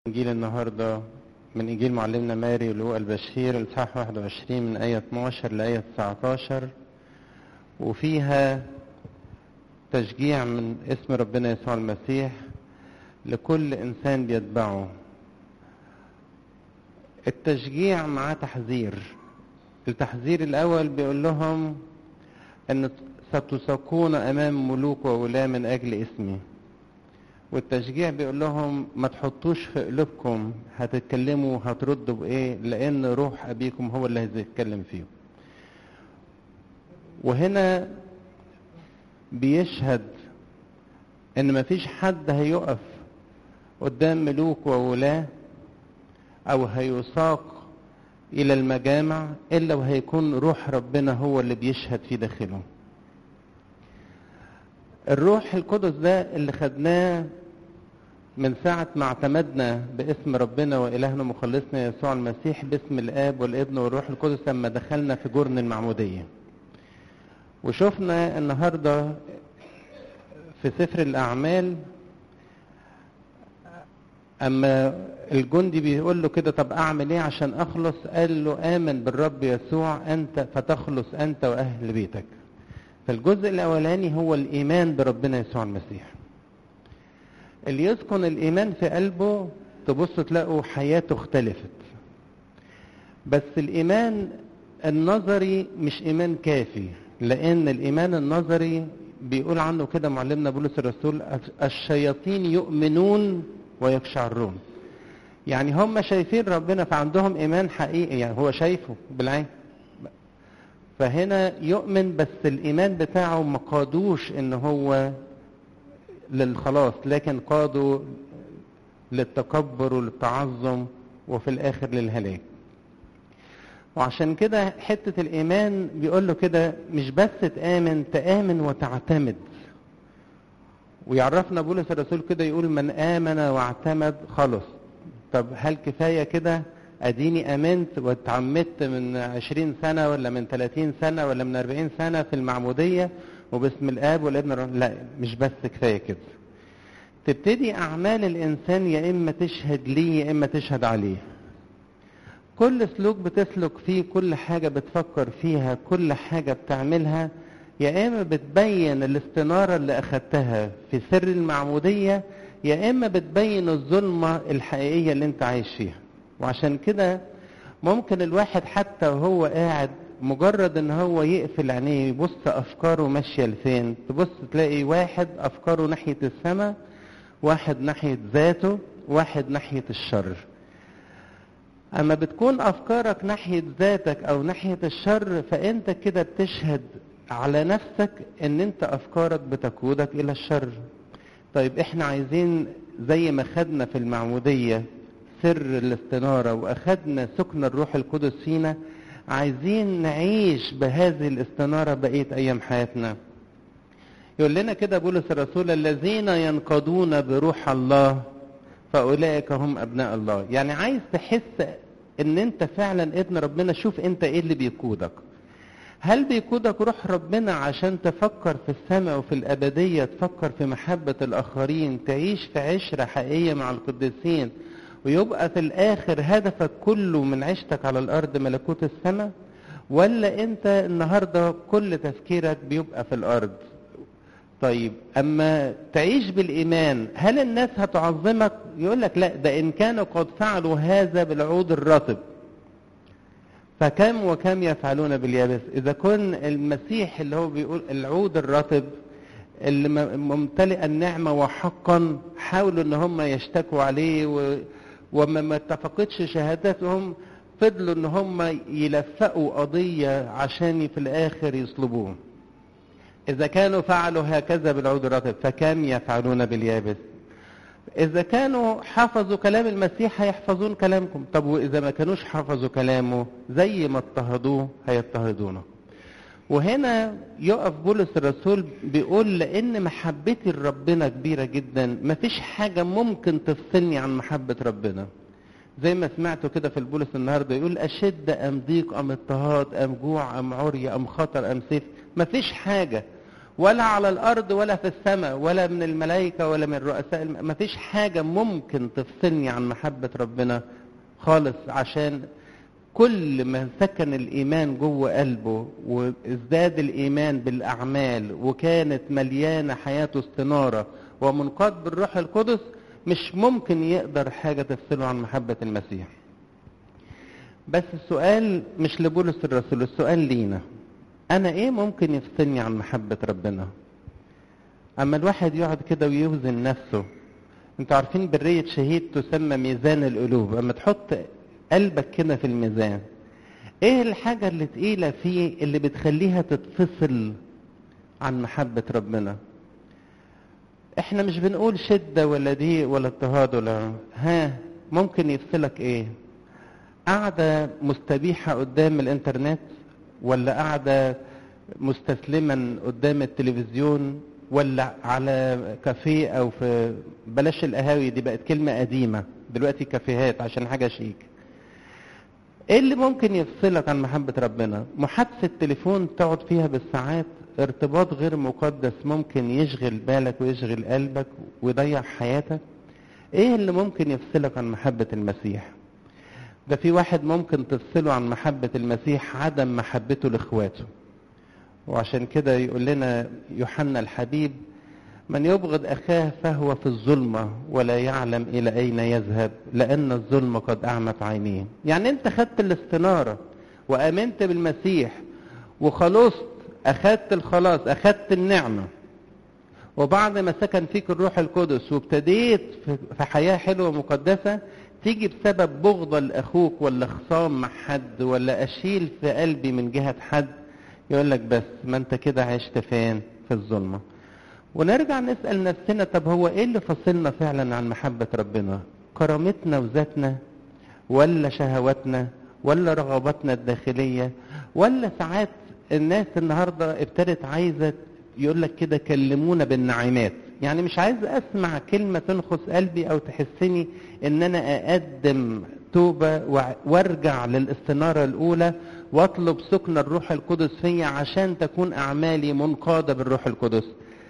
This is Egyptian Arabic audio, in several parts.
إنجيل النهاردة من إنجيل معلمنا ماري لوقا البشير الإصحاح 21 من آية 12 لآية 19 وفيها تشجيع من اسم ربنا يسوع المسيح لكل إنسان بيتبعه التشجيع معاه تحذير التحذير الأول بيقول لهم أن ستساقون أمام ملوك وولاة من أجل اسمي والتشجيع بيقول لهم ما تحطوش في قلوبكم هتتكلموا هتردوا بايه لان روح ابيكم هو اللي هيتكلم فيه وهنا بيشهد ان مفيش حد هيقف قدام ملوك وولاة او هيساق الى المجامع الا وهيكون روح ربنا هو اللي بيشهد في داخله الروح القدس ده اللي خدناه من ساعة ما اعتمدنا باسم ربنا وإلهنا مخلصنا يسوع المسيح باسم الآب والابن والروح القدس لما دخلنا في جرن المعمودية وشفنا النهاردة في سفر الأعمال أما الجندي بيقول له كده طب أعمل إيه عشان أخلص قال له آمن بالرب يسوع أنت فتخلص أنت وأهل بيتك فالجزء الأولاني هو الإيمان بربنا يسوع المسيح اللي يسكن الإيمان في قلبه تبص تلاقوا حياته اختلفت بس الإيمان النظري مش إيمان كافي لأن الإيمان النظري بيقول عنه كده معلمنا بولس الرسول الشياطين يؤمنون ويقشعرون يعني هم شايفين ربنا فعندهم إيمان حقيقي يعني هو شايفه بالعين فهنا يؤمن بس الإيمان بتاعه ما قادوش إن هو للخلاص لكن قادوا للتكبر وللتعظم وفي الآخر للهلاك وعشان كده حتة الإيمان بيقول له كده مش بس تآمن تآمن وتعتمد ويعرفنا بولس الرسول كده يقول من آمن واعتمد خلص طب هل كفاية كده اديني امنت واتعمدت من عشرين سنة ولا من ثلاثين سنة ولا من اربعين سنة في المعمودية وباسم الاب والابن لا مش بس كفاية كده تبتدي اعمال الانسان يا اما تشهد ليه يا اما تشهد عليه كل سلوك بتسلك فيه كل حاجة بتفكر فيها كل حاجة بتعملها يا اما بتبين الاستنارة اللي اخدتها في سر المعمودية يا اما بتبين الظلمة الحقيقية اللي انت عايش فيها وعشان كده ممكن الواحد حتى وهو قاعد مجرد ان هو يقفل عينيه يبص افكاره ماشيه لفين تبص تلاقي واحد افكاره ناحيه السماء واحد ناحيه ذاته واحد ناحيه الشر اما بتكون افكارك ناحيه ذاتك او ناحيه الشر فانت كده بتشهد على نفسك ان انت افكارك بتقودك الى الشر طيب احنا عايزين زي ما خدنا في المعموديه سر الاستنارة وأخدنا سكن الروح القدس فينا عايزين نعيش بهذه الاستنارة بقية أيام حياتنا يقول لنا كده بولس الرسول الذين ينقضون بروح الله فأولئك هم أبناء الله يعني عايز تحس ان انت فعلا ابن ربنا شوف انت ايه اللي بيقودك هل بيقودك روح ربنا عشان تفكر في السماء وفي الأبدية تفكر في محبة الآخرين تعيش في عشرة حقيقية مع القديسين ويبقى في الاخر هدفك كله من عيشتك على الارض ملكوت السماء ولا انت النهارده كل تفكيرك بيبقى في الارض طيب اما تعيش بالايمان هل الناس هتعظمك يقول لك لا ده ان كانوا قد فعلوا هذا بالعود الرطب فكم وكم يفعلون باليابس اذا كن المسيح اللي هو بيقول العود الرطب اللي ممتلئ النعمه وحقا حاولوا ان هم يشتكوا عليه و وما ما اتفقتش شهاداتهم فضلوا ان هم يلفقوا قضية عشان في الاخر يصلبوه اذا كانوا فعلوا هكذا بالعود الرطب فكم يفعلون باليابس اذا كانوا حفظوا كلام المسيح هيحفظون كلامكم طب واذا ما كانوش حفظوا كلامه زي ما اضطهدوه هيضطهدونه وهنا يقف بولس الرسول بيقول لان محبتي لربنا كبيره جدا مفيش حاجه ممكن تفصلني عن محبه ربنا زي ما سمعتوا كده في البولس النهارده يقول اشد ام ضيق ام اضطهاد ام جوع ام عري ام خطر ام سيف مفيش حاجه ولا على الارض ولا في السماء ولا من الملائكه ولا من رؤساء الم... مفيش حاجه ممكن تفصلني عن محبه ربنا خالص عشان كل ما سكن الايمان جوه قلبه وازداد الايمان بالاعمال وكانت مليانه حياته استناره ومنقاد بالروح القدس مش ممكن يقدر حاجه تفصله عن محبه المسيح بس السؤال مش لبولس الرسول السؤال لينا انا ايه ممكن يفصلني عن محبه ربنا اما الواحد يقعد كده ويوزن نفسه انتوا عارفين بريه شهيد تسمى ميزان القلوب اما تحط قلبك كده في الميزان ايه الحاجة اللي تقيلة فيه اللي بتخليها تتفصل عن محبة ربنا احنا مش بنقول شدة ولا ضيق ولا اضطهاد ولا ها ممكن يفصلك ايه قاعدة مستبيحة قدام الانترنت ولا قاعدة مستسلما قدام التلفزيون ولا على كافيه او في بلاش القهاوي دي بقت كلمة قديمة دلوقتي كافيهات عشان حاجة شيك ايه اللي ممكن يفصلك عن محبة ربنا محادثة تليفون تقعد فيها بالساعات ارتباط غير مقدس ممكن يشغل بالك ويشغل قلبك ويضيع حياتك ايه اللي ممكن يفصلك عن محبة المسيح ده في واحد ممكن تفصله عن محبة المسيح عدم محبته لاخواته وعشان كده يقول لنا يوحنا الحبيب من يبغض أخاه فهو في الظلمة ولا يعلم إلى أين يذهب لأن الظلمة قد أعمت عينيه يعني أنت خدت الاستنارة وآمنت بالمسيح وخلصت أخدت الخلاص أخدت النعمة وبعد ما سكن فيك الروح القدس وابتديت في حياة حلوة مقدسة تيجي بسبب بغضة لأخوك ولا خصام مع حد ولا أشيل في قلبي من جهة حد يقول لك بس ما أنت كده عشت فين في الظلمة ونرجع نسأل نفسنا طب هو ايه اللي فصلنا فعلا عن محبة ربنا كرامتنا وذاتنا ولا شهواتنا ولا رغباتنا الداخلية ولا ساعات الناس النهاردة ابتدت عايزة يقول لك كده كلمونا بالنعيمات يعني مش عايز اسمع كلمة تنخص قلبي او تحسني ان انا اقدم توبة وارجع للاستنارة الاولى واطلب سكن الروح القدس فيا عشان تكون اعمالي منقادة بالروح القدس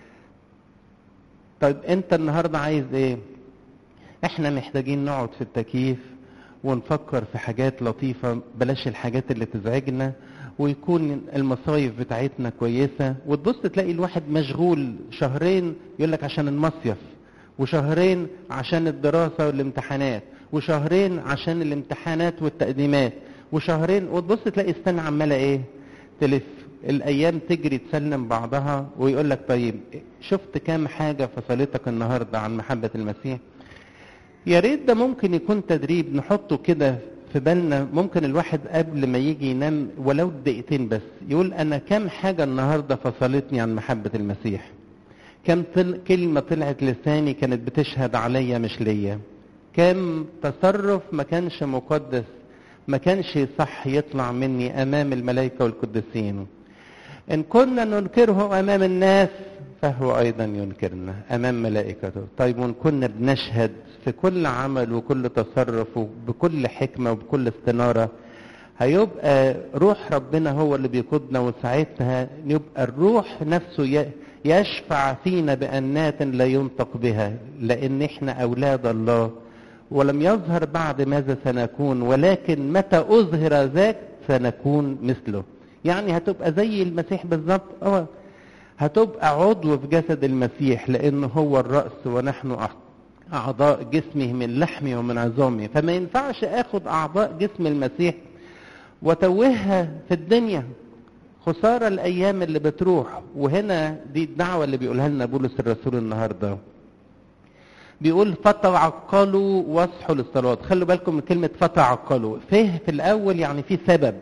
طيب انت النهارده عايز ايه احنا محتاجين نقعد في التكييف ونفكر في حاجات لطيفة بلاش الحاجات اللي تزعجنا ويكون المصايف بتاعتنا كويسة وتبص تلاقي الواحد مشغول شهرين يقول لك عشان المصيف وشهرين عشان الدراسة والامتحانات وشهرين عشان الامتحانات والتقديمات وشهرين وتبص تلاقي السنة عمالة ايه تلف الايام تجري تسلم بعضها ويقول لك طيب شفت كام حاجه فصلتك النهارده عن محبه المسيح يا ريت ده ممكن يكون تدريب نحطه كده في بالنا ممكن الواحد قبل ما يجي ينام ولو دقيقتين بس يقول انا كام حاجه النهارده فصلتني عن محبه المسيح كم طل... كلمه طلعت لساني كانت بتشهد عليا مش ليا كم تصرف ما كانش مقدس ما كانش صح يطلع مني امام الملائكه والقديسين إن كنا ننكره أمام الناس فهو أيضا ينكرنا أمام ملائكته طيب وإن كنا بنشهد في كل عمل وكل تصرف وبكل حكمة وبكل استنارة هيبقى روح ربنا هو اللي بيقودنا وساعتها يبقى الروح نفسه يشفع فينا بأنات لا ينطق بها لأن احنا أولاد الله ولم يظهر بعد ماذا سنكون ولكن متى أظهر ذاك سنكون مثله يعني هتبقى زي المسيح بالظبط اه هتبقى عضو في جسد المسيح لانه هو الراس ونحن اعضاء جسمه من لحمه ومن عظامه فما ينفعش اخد اعضاء جسم المسيح وتوهها في الدنيا خساره الايام اللي بتروح وهنا دي الدعوه اللي بيقولها لنا بولس الرسول النهارده بيقول فتعقلوا واصحوا للصلاه خلوا بالكم من كلمه فتعقلوا فيه في الاول يعني في سبب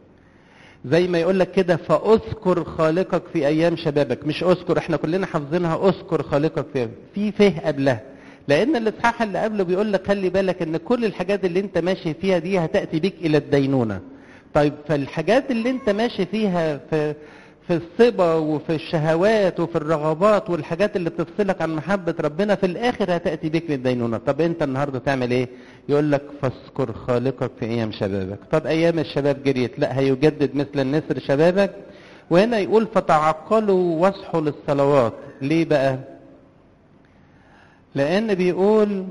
زي ما يقول لك كده فاذكر خالقك في ايام شبابك مش اذكر احنا كلنا حافظينها اذكر خالقك في في فيه قبلها لان الاصحاح اللي قبله بيقول لك خلي بالك ان كل الحاجات اللي انت ماشي فيها دي هتاتي بك الى الدينونه طيب فالحاجات اللي انت ماشي فيها في في الصبا وفي الشهوات وفي الرغبات والحاجات اللي بتفصلك عن محبة ربنا في الآخر هتأتي بك للدينونة طب أنت النهاردة تعمل إيه يقول لك فاذكر خالقك في أيام شبابك طب أيام الشباب جريت لا هيجدد مثل النسر شبابك وهنا يقول فتعقلوا واصحوا للصلوات ليه بقى لان بيقول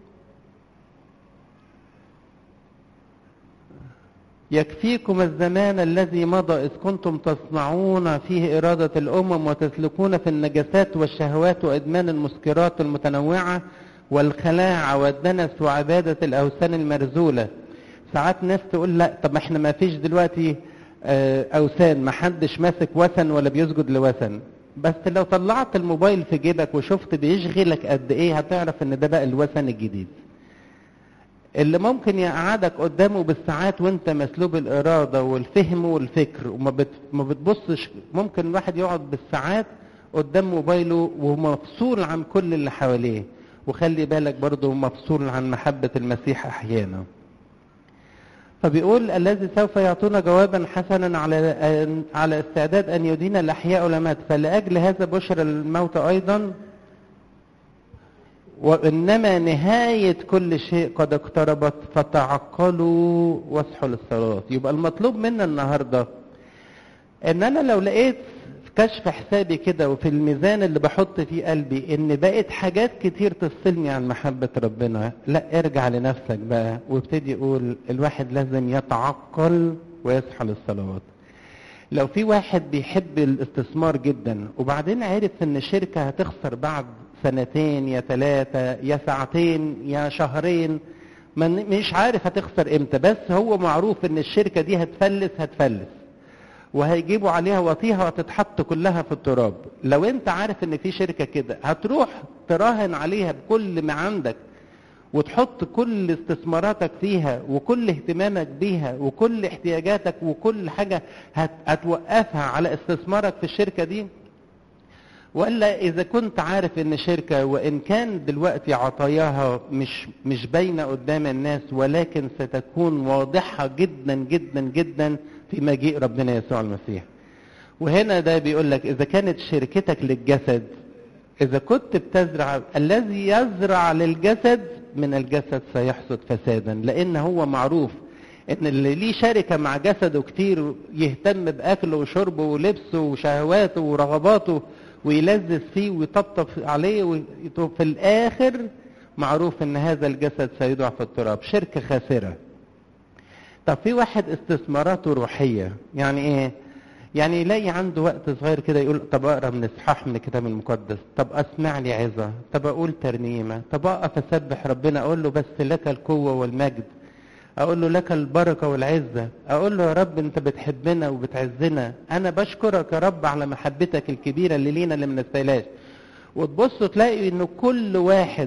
يكفيكم الزمان الذي مضى إذ كنتم تصنعون فيه إرادة الأمم وتسلكون في النجاسات والشهوات وإدمان المسكرات المتنوعة والخلاعة والدنس وعبادة الأوثان المرزولة ساعات ناس تقول لا طب احنا ما فيش دلوقتي أوثان ما حدش ماسك وثن ولا بيسجد لوثن بس لو طلعت الموبايل في جيبك وشفت بيشغلك قد ايه هتعرف ان ده بقى الوثن الجديد اللي ممكن يقعدك قدامه بالساعات وانت مسلوب الاراده والفهم والفكر وما بت... ما بتبصش ممكن الواحد يقعد بالساعات قدام موبايله ومفصول عن كل اللي حواليه وخلي بالك برضه مفصول عن محبه المسيح احيانا فبيقول الذي سوف يعطونا جوابا حسنا على على استعداد ان يدين الاحياء والاموات فلاجل هذا بشر الموت ايضا وإنما نهاية كل شيء قد اقتربت فتعقلوا واصحوا للصلاة يبقى المطلوب منا النهاردة إن أنا لو لقيت في كشف حسابي كده وفي الميزان اللي بحط فيه قلبي إن بقت حاجات كتير تفصلني عن محبة ربنا لا ارجع لنفسك بقى وابتدي قول الواحد لازم يتعقل ويصحى للصلوات لو في واحد بيحب الاستثمار جدا وبعدين عرف ان الشركة هتخسر بعد سنتين يا ثلاثة يا ساعتين يا شهرين من مش عارف هتخسر امتى بس هو معروف ان الشركة دي هتفلس هتفلس وهيجيبوا عليها وطيها وتتحط كلها في التراب لو انت عارف ان في شركة كده هتروح تراهن عليها بكل ما عندك وتحط كل استثماراتك فيها وكل اهتمامك بيها وكل احتياجاتك وكل حاجة هتوقفها على استثمارك في الشركة دي ولا إذا كنت عارف إن شركة وإن كان دلوقتي عطاياها مش مش باينة قدام الناس ولكن ستكون واضحة جدا جدا جدا في مجيء ربنا يسوع المسيح. وهنا ده بيقول لك إذا كانت شركتك للجسد إذا كنت بتزرع الذي يزرع للجسد من الجسد سيحصد فسادا لأن هو معروف ان اللي ليه شركة مع جسده كتير يهتم بأكله وشربه ولبسه وشهواته ورغباته ويلذذ فيه ويطبطب عليه وفي الآخر معروف ان هذا الجسد سيضع في التراب شركة خاسرة طب في واحد استثماراته روحية يعني ايه يعني يلاقي عنده وقت صغير كده يقول طب اقرا من اصحاح من الكتاب المقدس طب اسمع لي عظه طب اقول ترنيمه طب اقف اسبح ربنا اقول له بس لك القوه والمجد اقول له لك البركه والعزه اقول له يا رب انت بتحبنا وبتعزنا انا بشكرك يا رب على محبتك الكبيره اللي لينا اللي ما نستاهلهاش وتبص تلاقي ان كل واحد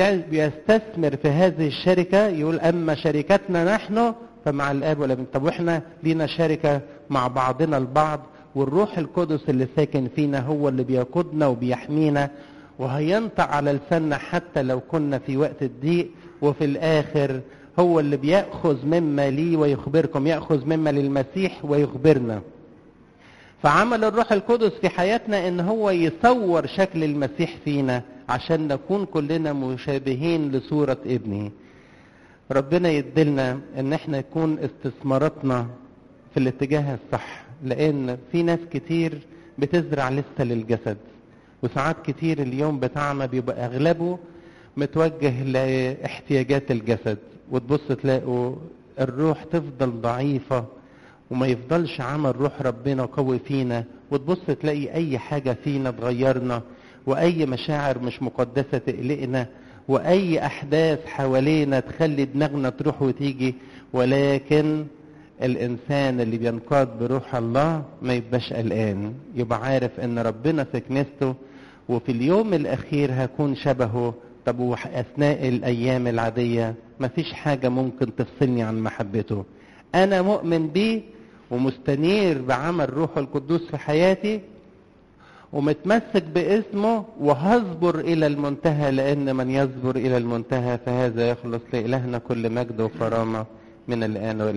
بيستثمر في هذه الشركه يقول اما شركتنا نحن فمع الاب والابن طب واحنا لينا شركه مع بعضنا البعض والروح القدس اللي ساكن فينا هو اللي بيقودنا وبيحمينا وهينطق على لساننا حتى لو كنا في وقت الضيق وفي الاخر هو اللي بياخذ مما لي ويخبركم ياخذ مما للمسيح ويخبرنا فعمل الروح القدس في حياتنا ان هو يصور شكل المسيح فينا عشان نكون كلنا مشابهين لصوره ابنه ربنا يدلنا ان احنا يكون استثماراتنا في الاتجاه الصح لان في ناس كتير بتزرع لسه للجسد وساعات كتير اليوم بتاعنا بيبقى اغلبه متوجه لاحتياجات الجسد وتبص تلاقوا الروح تفضل ضعيفة وما يفضلش عمل روح ربنا قوي فينا وتبص تلاقي اي حاجة فينا تغيرنا واي مشاعر مش مقدسة تقلقنا واي احداث حوالينا تخلي دماغنا تروح وتيجي ولكن الانسان اللي بينقاد بروح الله ما يبقاش قلقان يبقى عارف ان ربنا في كنيسته وفي اليوم الاخير هكون شبهه طب واثناء الايام العاديه مفيش حاجه ممكن تفصلني عن محبته انا مؤمن بيه ومستنير بعمل روح القدوس في حياتي ومتمسك باسمه وهصبر الى المنتهى لان من يصبر الى المنتهى فهذا يخلص لالهنا كل مجد وكرامه من الان والى